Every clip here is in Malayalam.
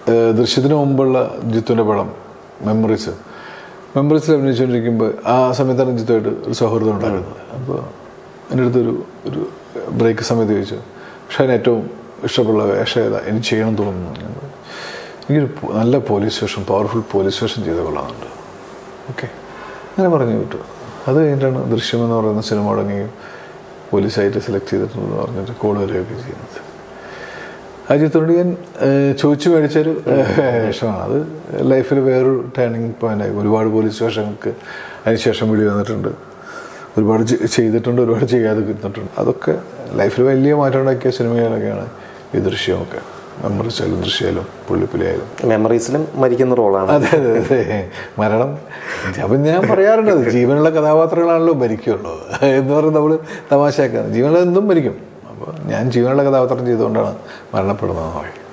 ഏഹ്, ദൃശ്യത്തിന് മുമ്പുള്ള ജിത്തുവിൻ്റെ പടം മെമ്മറീസ് മെമ്മറീസിൽ അഭിനയിച്ചുകൊണ്ടിരിക്കുമ്പോൾ ആ സമയത്താണ് ജിത്തുമായിട്ട് ഒരു സൗഹൃദം ഉണ്ടായിരുന്നത് അപ്പോൾ എൻ്റെ അടുത്തൊരു ഒരു ബ്രേക്ക് സമയത്ത് ചോദിച്ചു പക്ഷേ അതിന് ഏറ്റവും ഇഷ്ടമുള്ള വേഷം ഏതാ എനിക്ക് ചെയ്യണം തോന്നുന്നു ഞാൻ പറഞ്ഞു, എനിക്കൊരു പോ- നല്ല police station powerful police station ചെയ്ത് കൊള്ളാമെന്നുണ്ട് ഓക്കെ അങ്ങനെ പറഞ്ഞു വിട്ടു അത് കഴിഞ്ഞിട്ടാണ് ദൃശ്യം എന്ന് പറയുന്ന സിനിമ തുടങ്ങുകയും പോലീസായിട്ട് സെലക്ട് ചെയ്തിട്ടുണ്ടെന്ന് പറഞ്ഞിട്ട് കോൾ വരികയൊക്കെ ചെയ്യുന്നത് അജിത്തോട് ഞാൻ ഏഹ്, ചോദിച്ചു മേടിച്ചൊരു വേഷമാണ് അത് ലൈഫിൽ വേറൊരു ടേണിംഗ് പോയിന്റ് ആയി ഒരുപാട് പോലീസ് സ്റ്റേഷങ്ങൾക്ക് അതിനുശേഷം വിളി വന്നിട്ടുണ്ട് ഒരുപാട് ചെ- ചെയ്തിട്ടുണ്ട് ഒരുപാട് ചെയ്യാതെ കിട്ടുന്നിട്ടുണ്ട് അതൊക്കെ ലൈഫിൽ വലിയ മാറ്റം ഉണ്ടാക്കിയ സിനിമകളൊക്കെയാണ് ഈ ദൃശ്യമൊക്കെ മെമ്മറീസായാലും ദൃശ്യമായാലും പുള്ളിപ്പുലിയായാലും മെമ്മറീസിലും മരിക്കുന്ന റോളാണ് അതെ അതെ അതെ മരണം അപ്പം ഞാൻ പറയാറുണ്ട് അത് ജീവനുള്ള കഥാപാത്രങ്ങളാണല്ലോ മരിക്കുള്ളൂ എന്ന് പറഞ്ഞ് നമ്മൾ തമാശയാക്കാണ് ജീവനുള്ള എന്തും മരിക്കും അപ്പോൾ ഞാൻ ജീവനുള്ള കഥാപാത്രം ചെയ്തുകൊണ്ടാണ് മരണപ്പെടുന്നത് എന്ന് പറയും.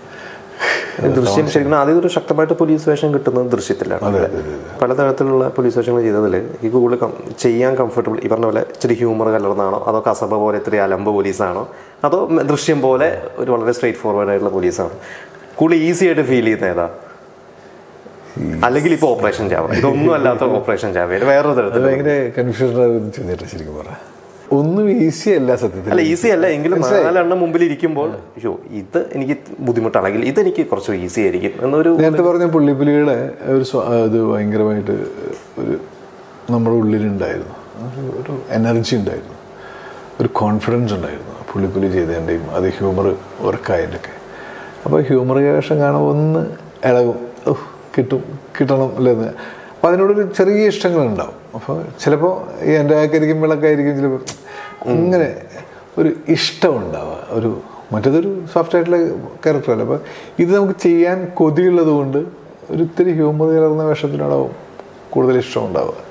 ദൃശ്യം ശരിക്കും ആദ്യം ഒരു ശക്തമായിട്ട് പോലീസ് വേഷം കിട്ടുന്നത് ദൃശ്യത്തിലാണ് അതെ അതെ അതെ പലതരത്തിലുള്ള പോലീസ് വേഷങ്ങൾ ചെയ്തതിൽ എനിക്ക് കൂടുതൽ കം- ചെയ്യാൻ കംഫർട്ടബിൾ ഈ പറഞ്ഞ പോലെ ഇച്ചിരി ഹ്യൂമർ കലർന്നാണോ അതോ കസബ പോലെ ഇത്തിരി അലമ്പ് പോലീസാണോ അതോ മ- ദൃശ്യം പോലെ ഒരു വളരെ സ്ട്രേറ്റ് ഫോർവേഡ് ആയിട്ടുള്ള പോലീസാണ് കൂടുതൽ ഈസി ആയിട്ട് ഫീൽ ചെയ്യുന്ന ഏതാ അല്ലെങ്കിൽ ഇപ്പൊ ഓപ്പറേഷൻ ജാവ ഇതൊന്നും അല്ലാത്ത ഓപ്പറേഷൻ ജാവ വേറൊരു അത് തരത്തിൽ ഭയങ്കര കൺഫ്യൂഷൻ ചെന്നിട്ട് ശരിക്കും പറ ഒന്നും ഈസി അല്ല സത്യത്തിൽ അല്ല ഈസി അല്ല എങ്കിലും നാലെണ്ണം മുമ്പിൽ ഇരിക്കുമ്പോൾ അയ്യോ ഇത് എനിക്ക് ബുദ്ധിമുട്ടാണെങ്കിൽ ഇതെനിക്ക് കുറച്ച് ഈസി ആയിരിക്കും എന്നൊരു നേരത്തെ പറഞ്ഞ പുള്ളിപ്പുലിയുടെ ഒരു സ്വ- ഇത് ഭയങ്കരമായിട്ട് ഒരു നമ്മുടെ ഉള്ളിലുണ്ടായിരുന്നു ഒരു- ഒരു എനർജി ഉണ്ടായിരുന്നു ഒരു കോൺഫിഡൻസ് ഉണ്ടായിരുന്നു പുള്ളിപ്പുലി ചെയ്തതിൻ്റെയും അത് ഹ്യൂമർ വർക്കായതിൻ്റെയൊക്കെ അപ്പോൾ ഹ്യൂമർ വേഷം കാണുമ്പോൾ ഒന്ന് ഇളകും ഓഹ് കിട്ടും കിട്ടണം അല്ലെന്ന് അപ്പോൾ അതിനോടൊരു ചെറിയ ഇഷ്ടങ്ങളുണ്ടാവും അപ്പോൾ ചിലപ്പോൾ ഈ എൻ്റെ ആയിരിക്കും വിളക്കായിരിക്കും ചിലപ്പോൾ അങ്ങനെ ഒരു ഇഷ്ടം ഉണ്ടാവുക ഒരു മറ്റേതൊരു സോഫ്റ്റ് ആയിട്ടുള്ള ക്യാരക്ടറല്ല അപ്പോൾ ഇത് നമുക്ക് ചെയ്യാൻ കൊതിയുള്ളത് കൊണ്ട് ഒരു ഇത്തിരി ഹ്യൂമർ കലർന്ന വേഷത്തിനോടാവും കൂടുതൽ ഇഷ്ടം ഉണ്ടാവുക